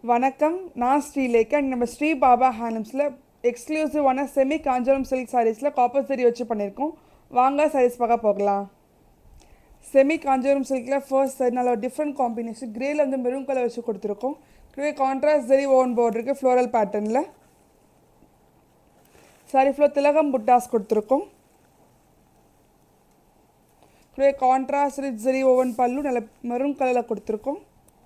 வணக்கம் நான் ஸ்ரீலேகா நம்ம ஸ்ரீ பாபா ஹேண்ட்லூம்ஸில் எக்ஸ்க்ளூசிவான செமி காஞ்சரம் சில்க் சாரீஸில் காப்பர் சரி வச்சு பண்ணியிருக்கோம் வாங்க சாரீஸ் பார்க்க போகலாம் செமி காஞ்சரம் சில்கில் ஃபர்ஸ்ட் சரி நல்ல ஒரு டிஃப்ரெண்ட் காம்பினேஷன் கிரேல வந்து மெரூன் கலர் வச்சு கொடுத்துருக்கோம் இதுவே கான்ட்ராஸ்ட் சரி ஓன் போர்டு இருக்குது ஃப்ளோரல் பேட்டர்னில் சாரி ஃப்ளோ திலகம் புட்டாஸ் கொடுத்துருக்கோம் இதுவே கான்ட்ராஸ்ட் ரிச் சரி ஓவன் பல்லு நல்ல மெரூன் கலரில் கொடுத்துருக்கோம்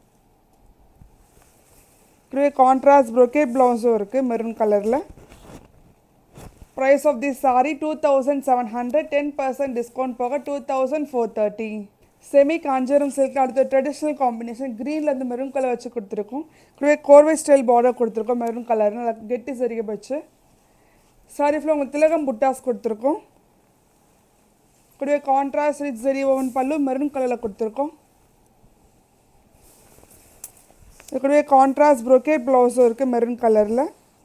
இதுவே கான்ட்ராஸ்ட் ப்ரொக்கேட் ப்ளவுஸும் இருக்குது மெரூன் கலரில் price of this sari two thousand seven hundred ten percent discount போக two thousand four thirty semi காஞ்சரம் சில்க் அடுத்த ட்ரெடிஷ்னல் காம்பினேஷன் க்ரீனில் இருந்து மெரூன் கலர் வச்சு கொடுத்துருக்கோம் இதுவே கோர்வை ஸ்டைல் பார்டர் கொடுத்துருக்கோம் மெரூன் கலர் நல்லா கெட்டி சரிகை வச்சு சாரி ஃபுல்லாக உங்களுக்கு திலகம் புட்டாஸ் கொடுத்துருக்கோம் கூடவே contrast rich zari woven pallu maroon கலரில் கொடுத்துருக்கோம் இது கூடவே கான்ட்ராஸ்ட் ப்ரொக்கேட் ப்ளவுஸும் இருக்குது மெரூன் கலரில்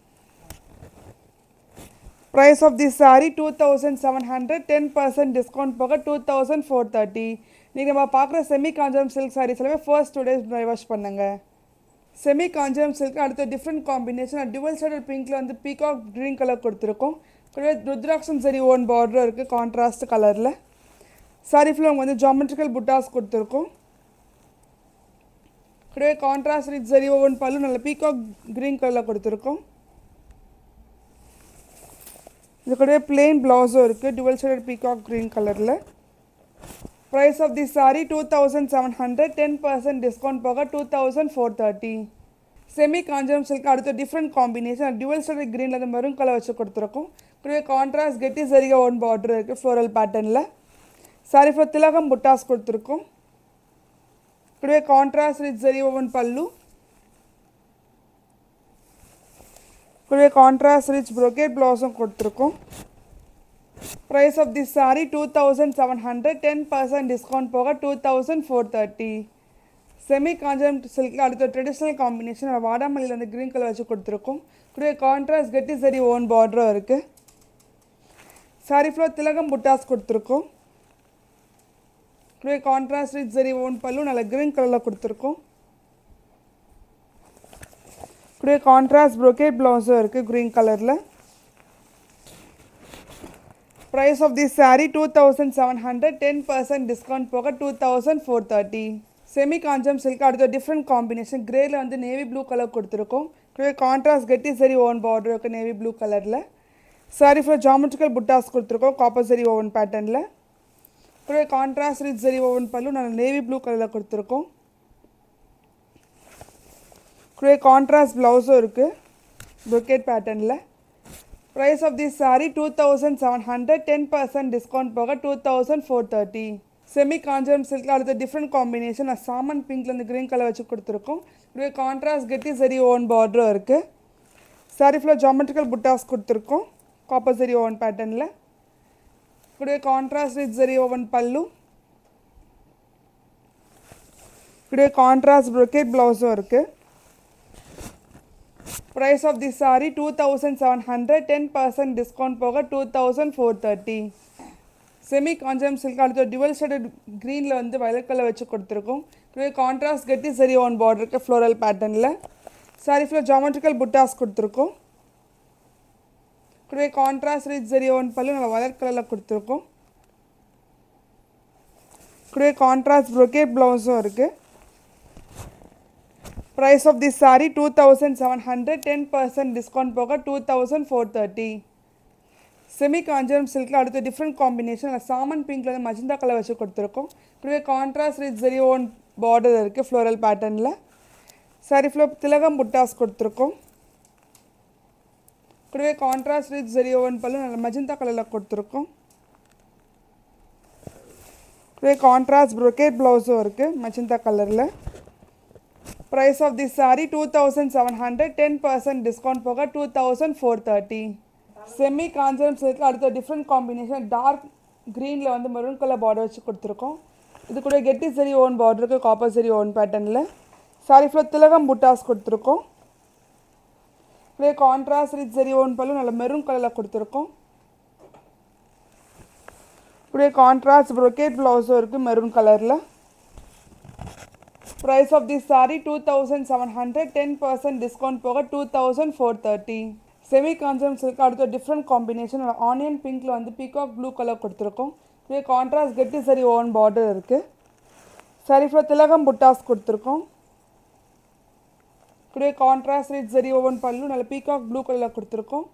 price of the sari two thousand seven hundred ten percent discount போக டூ தௌசண்ட் ஃபோர் தேர்ட்டி நீங்கள் நம்ம பார்க்குற செமி காஞ்சரம் சில்க் சாரீஸ் எல்லாமே ஃபர்ஸ்ட் டூ டேஸ் வாஷ் பண்ணுங்க செமி காஞ்சரம் சில்க் அடுத்த டிஃப்ரெண்ட் காம்பினேஷன் டுவல் ஷேடட் பிங்க்கில் வந்து பீகாக் க்ரீன் கலர் கொடுத்துருக்கோம் கூடவே ருத்ராட்சம் சரி ஓன் பார்டரும் இருக்குது கான்ட்ராஸ்ட் கலரில் சாரி ஃபுல்லாக வந்து ஜாமெட்ரிக்கல் புட்டாஸ் கொடுத்துருக்கோம் கூடவே கான்ட்ராஸ்ட் ரிச் சரி ஓவன் பல்லு நல்ல பீகாக் க்ரீன் கலரில் கொடுத்துருக்கோம் இது கூடவே பிளெயின் ப்ளவுஸும் இருக்குது டுவல் ஷேடட் பீகாக் க்ரீன் கலரில் price of the sari two thousand seven hundred ten percent discount போக two thousand four thirty semi காஞ்சரம் சில்க் அடுத்த டிஃப்ரெண்ட் காம்பினேஷன் டுவல் ஷேடட் க்ரீனில் அந்த மெரூன் கலர் வச்சு கொடுத்துருக்கோம் கூடவே கான்ட்ராஸ்ட் கெட்டி சரிகை ஒன் பார்டர் இருக்குது ஃப்ளோரல் பேட்டர்னில் சாரி ஃபார் திலகம் புட்டாஸ் கொடுத்துருக்கோம் கூடவே கான்ட்ராஸ்ட் ரிச் ஜரி ஓவன் பல்லு கூடவே கான்ட்ராஸ்ட் ரிச் ப்ரொக்கேட் ப்ளவுஸும் கொடுத்துருக்கோம் price of this sari two thousand seven hundred ten percent discount போக two thousand four thirty semi காஞ்சரம் சில்கில் அடுத்த ட்ரெடிஷ்னல் காம்பினேஷன் வாடாமல்லியில் வந்து க்ரீன் கலர் வச்சு கொடுத்துருக்கோம் கூடவே கான்ட்ராஸ்ட் கெட்டி சரி ஓன் பார்டரும் இருக்குது சாரி ஃப்ளோ திலகம் புட்டாஸ் கொடுத்துருக்கோம் கூடவே கான்ட்ராஸ்ட் ரிச் சரி ஓன் பல்லு நல்ல க்ரீன் கலரில் கொடுத்துருக்கோம் கூடவே கான்ட்ராஸ்ட் ப்ரொக்கேட் ப்ளவுஸும் இருக்குது க்ரீன் கலரில் price of this sari two thousand seven hundred ten percent discount போக two thousand four thirty semi காஞ்சம் சில்க் அடுத்த டிஃப்ரெண்ட் காம்பினேஷன் கிரேல வந்து நேவி ப்ளூ கலர் கொடுத்துருக்கோம் கூடவே கான்ட்ராஸ்ட் கட்டி சரி ஓவன் பார்டர் இருக்குது நேவி ப்ளூ கலரில் சாரி ஃபுல்லாக ஜாமெட்ரிக்கல் புட்டாஸ் கொடுத்துருக்கோம் காப்பர் சரி ஓவன் பேட்டர்னில் கூடவே கான்ட்ராஸ்ட் ரிச் சரி ஓவன் பல்லு நல்ல நேவி ப்ளூ கலரில் கொடுத்துருக்கோம் கூடவே கான்ட்ராஸ்ட் ப்ளவுஸும் இருக்குது ப்ரொக்கேட் பேட்டர்னில் price of this sari two thousand seven hundred ten percent discount போக two thousand four thirty semi காஞ்சரம் சில்கில் அடுத்த டிஃப்ரெண்ட் காம்பினேஷன் சாமன் பிங்க்லேருந்து க்ரீன் கலர் வச்சு கொடுத்துருக்கோம் இதுவே கான்ட்ராஸ்ட் கெட்டி சரி ஓன் பார்டரும் இருக்குது சாரி ஃபுல்லாக ஜாமெட்ரிக்கல் புட்டாஸ் கொடுத்துருக்கோம் காப்பர் சரி ஓவன் பேட்டர்னில் கூடவே கான்ட்ராஸ்ட் ரிச் சரி ஓவன் பல்லு கூடவே கான்ட்ராஸ்ட் ப்ரொக்கேட் ப்ளவுஸும் இருக்குது price of the sari two thousand seven hundred ten percent discount போக two thousand four thirty semi காஞ்சம் சில்க் அடுத்த டுவல் ஷேடட் க்ரீனில் வந்து வயலட் கலர் வச்சு கொடுத்துருக்கோம் இதுவே கான்ட்ராஸ்ட் கட்டி சரி ஒன் பார்டருக்கு ஃப்ளோரல் பேட்டர்னில் சாரி ஃபுல்லாக ஜாமெட்ரிக்கல் புட்டாஸ் கொடுத்துருக்கோம் இதுவே கான்ட்ராஸ்ட் ரிச் சரி ஒன் பல்லு நம்ம வயலட் கலரில் கொடுத்துருக்கோம் இதுவே கான்ட்ராஸ்ட் ப்ரொக்கேட் ப்ளவுஸும் இருக்குது price of this sari two thousand seven hundred ten percent discount போக two thousand four thirty semi காஞ்சரம் சில்கில் அடுத்த டிஃப்ரெண்ட் காம்பினேஷன் சாமன் பிங்க்ல வந்து மஜந்தா கலர் வச்சு கொடுத்துருக்கோம் கூடவே contrast rich zari woven border இருக்குது ஃப்ளோரல் பேட்டர்னில் சாரி ஃப்ளோ திலகம் புட்டாஸ் கொடுத்துருக்கோம் கூடவே கான்ட்ராஸ்ட் ரிச் ஜெரி ஓவன் பல்லு நல்ல மஜந்தா கலரில் கொடுத்துருக்கோம் கூடவே கான்ட்ராஸ்ட் ப்ரொக்கேட் ப்ளவுஸும் இருக்குது மஜந்தா கலரில் price of this sari two thousand seven hundred ten percent discount போக two thousand four thirty semi காஞ்சரம் சில்கில் அடுத்த டிஃப்ரெண்ட் காம்பினேஷன் டார்க் க்ரீனில் வந்து மெரூன் கலர் பார்டர் வச்சு கொடுத்துருக்கோம் இது கூட கெட்டி சரி ஓன் பார்டருக்கு காப்பர் சரி ஓன் பேட்டர்னில் சாரி ஃபுல்லாக திலகம் புட்டாஸ் கொடுத்துருக்கோம் இப்படியே கான்ட்ராஸ்ட் ரிச் சரி ஓன் பல்லு நல்ல மெரூன் கலரில் கொடுத்துருக்கோம் இப்படியே கான்ட்ராஸ்ட் ப்ரொக்கேட் ப்ளவுஸும் இருக்குது மெரூன் கலரில் price of this saree two thousand seven hundred ten percent discount போக two thousand four thirty semi concept silk அடுத்த டிஃப்ரெண்ட் காம்பினேஷன் ஆனியன் பிங்க்ல வந்து பீகாக் ப்ளூ கலர் கொடுத்துருக்கோம் இதே கான்ட்ராஸ்ட் கெட்டி சரி ஓன் பார்டர் இருக்குது சாரி ஃபுல்லாக திலகம் புட்டாஸ் கொடுத்துருக்கோம் இப்படியே கான்ட்ராஸ்ட் ரிச் சரி ஓவன் பல்லு நல்ல பீகாக் ப்ளூ கலரில் கொடுத்துருக்கோம்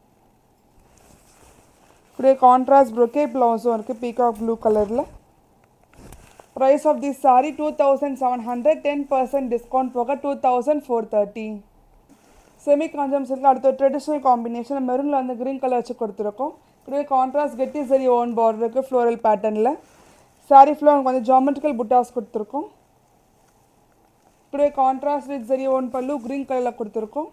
இப்படியே கான்ட்ராஸ்ட் ப்ரொக்கேட் ப்ளவுஸும் இருக்குது பீகாக் ப்ளூ கலரில் price of this saree two thousand seven hundred ten percent discount போக two thousand four thirty semi காஞ்சம் சில்க் அடுத்த ட்ரெடிஷ்னல் காம்பினேஷன் மெரூனில் வந்து க்ரீன் கலர் வச்சு கொடுத்துருக்கோம் இப்படியே கான்ட்ராஸ்ட் கெட்டி சரி ஓன் பார்டர் இருக்குது ஃப்ளோரல் பேட்டர்னில் saree ஃபுல்லாக உங்களுக்கு வந்து ஜாமெட்ரிக்கல் புட்டாஸ் கொடுத்துருக்கோம் இப்படியே கான்ட்ராஸ்ட் ரிச் சரி ஓன் பல்லு க்ரீன் கலரில் கொடுத்துருக்கோம்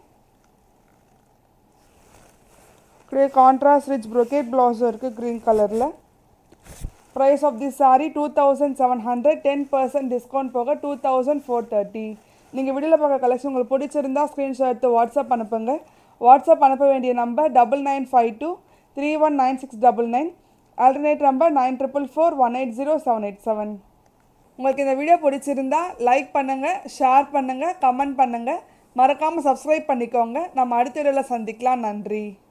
இப்படியே கான்ட்ராஸ்ட் ரிச் ப்ரொக்கேட் ப்ளவுஸும் இருக்குது க்ரீன் கலரில் price of the saree two thousand seven hundred ten percent discount போக டூ தௌசண்ட் ஃபோர் தேர்ட்டி நீங்கள் வீடியோவில் பார்க்க கலெக்ஷன் உங்களுக்கு பிடிச்சிருந்தா ஸ்க்ரீன்ஷாட் எடுத்து வாட்ஸ்அப் அனுப்புங்க வாட்ஸ்அப் அனுப்ப வேண்டிய number double nine five two three one nine six double nine alternate number nine triple four one eight zero seven eight seven உங்களுக்கு இந்த வீடியோ பிடிச்சிருந்தா லைக் பண்ணுங்கள் ஷேர் பண்ணுங்கள் கமெண்ட் பண்ணுங்கள் மறக்காமல் சப்ஸ்கிரைப் பண்ணிக்கோங்க நம்ம அடுத்த வீடியோவில் சந்திக்கலாம் நன்றி